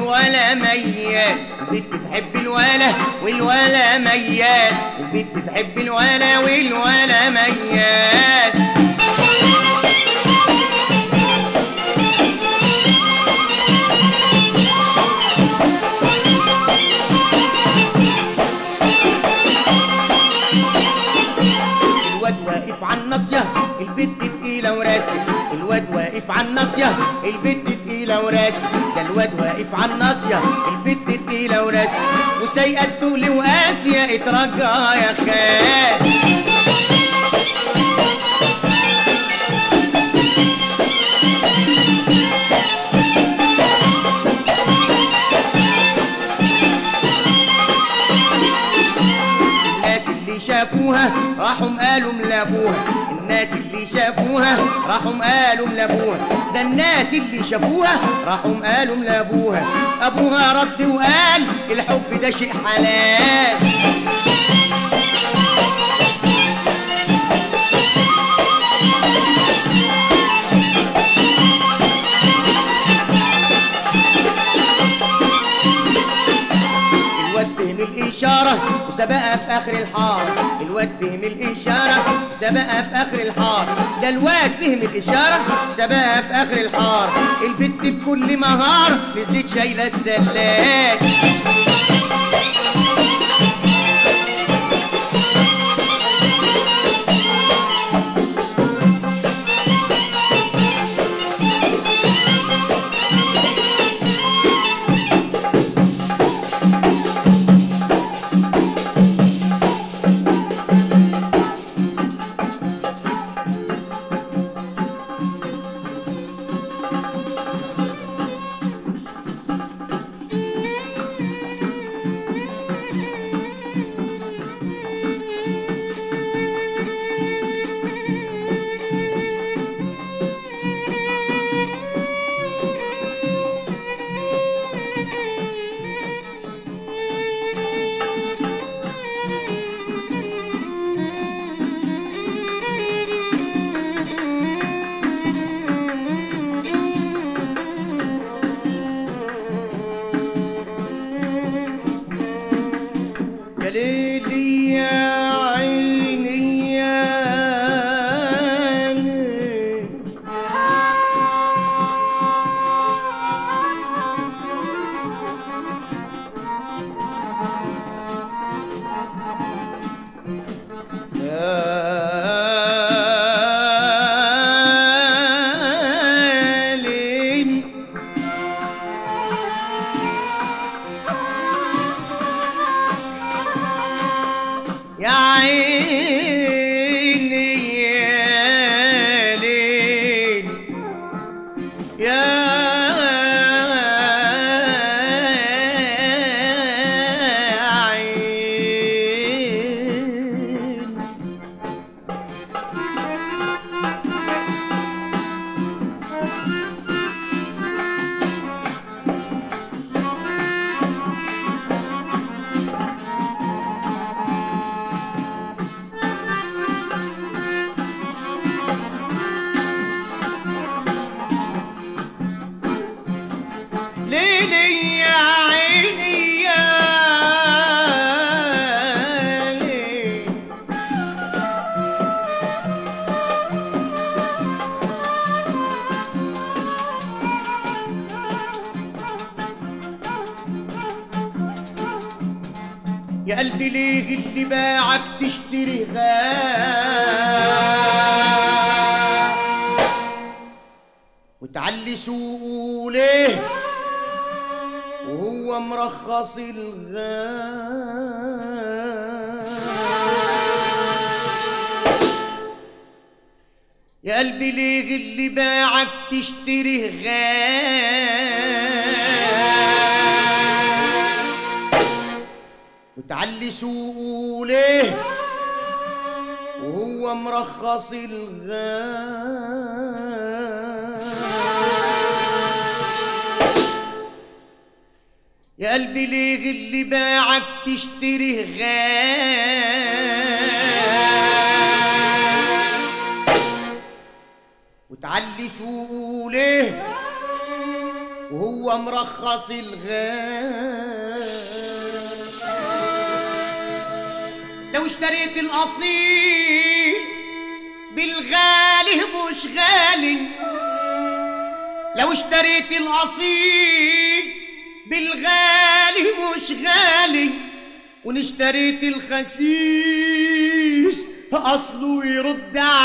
والولا ميال البت تحب الولا والولا ميال البت تحب الولا والولا ميال الواد واقف على الناصية البت تقيلة وراسي الواد واقف على الناصية البت تقيلة وراسي ده الواد واقف على الناصية البت تقيلة وراسي وسايقة الدول وقاسية اترجى يا خال الناس اللي شافوها راحوا قالوا لابوها الناس اللي شافوها راحوا قالوا لابوها ده الناس اللي شافوها راحوا قالوا لابوها ابوها رد وقال الحب ده شيء حلال الواد فهم الإشارة وسبقها في آخر الحارة الواد فهم الإشارة وسبقها في آخر الحارة ده الواد فهم الإشارة وسبقها في آخر الحارة البت بكل مهارة نزلت شايلة السلات يا ليلي يا عيني يا ليل. يا ليل يا عيني يا ليل يا عين ليلي يا عيني يا ليل يا قلبي ليه اللي باعك تشتري غاب وتعلي سوقه ليه وهو مرخص الغاب يا قلبي ليه اللي باعك تشتري غاب وتعلي سوقه ليه وهو مرخص الغاب يا قلبي ليه اللي باعك تشتري غاب وتعلي سوقه ليه وهو مرخص الغالي لو اشتريت الأصيل بالغالي مش غالي لو اشتريت الأصيل بالغالي مش غالي وان اشتريت الخسيس أصله يرد